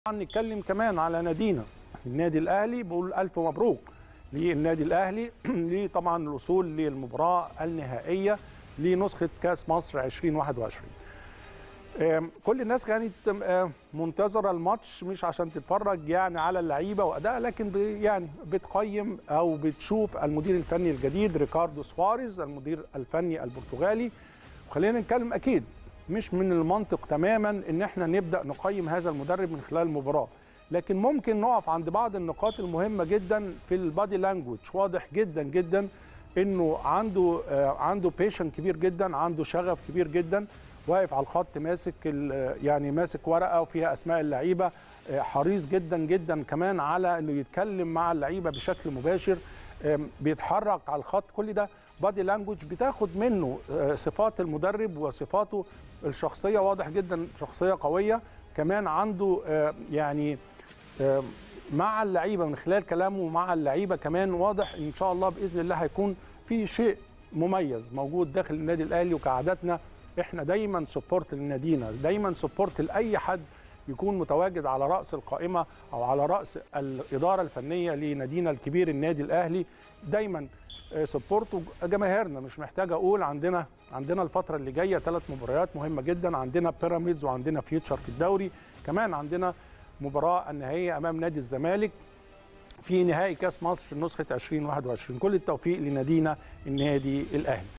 نتكلم كمان على نادينا النادي الاهلي بقول الف مبروك للنادي الاهلي ليه طبعا الوصول للمباراه النهائيه لنسخه كاس مصر 2021 آم، كل الناس كانت آم، منتظره الماتش مش عشان تتفرج يعني على اللعيبه وادائها لكن ب- يعني بتقيم او بتشوف المدير الفني الجديد ريكاردو سواريز المدير الفني البرتغالي وخلينا نتكلم اكيد مش من المنطق تماما ان احنا نبدا نقيم هذا المدرب من خلال المباراه لكن ممكن نقف عند بعض النقاط المهمه جدا في البادي لانجوج واضح جدا جدا انه عنده آه، عنده بيشن كبير جدا عنده شغف كبير جدا واقف على الخط ماسك ال- يعني ماسك ورقه وفيها اسماء اللعيبه آه، حريص جدا جدا كمان على انه يتكلم مع اللعيبه بشكل مباشر آم، بيتحرك على الخط كل ده بادي لانجوج بتاخد منه آه، صفات المدرب وصفاته الشخصيه واضح جدا شخصيه قويه كمان عنده آه، يعني آه، مع اللعيبه من خلال كلامه مع اللعيبه كمان واضح ان شاء الله باذن الله هيكون في شيء مميز موجود داخل النادي الاهلي وكعاداتنا احنا دايما سبورت لنادينا دايما سبورت لاي حد يكون متواجد على راس القائمه او على راس الاداره الفنيه لنادينا الكبير النادي الاهلي دايما سبورت جماهيرنا مش محتاج اقول عندنا عندنا الفتره اللي جايه ثلاث مباريات مهمه جدا عندنا بيراميدز وعندنا فيوتشر في الدوري كمان عندنا مباراه النهائيه امام نادي الزمالك في نهائي كاس مصر نسخه 2021 كل التوفيق لنادينا النادي الاهلي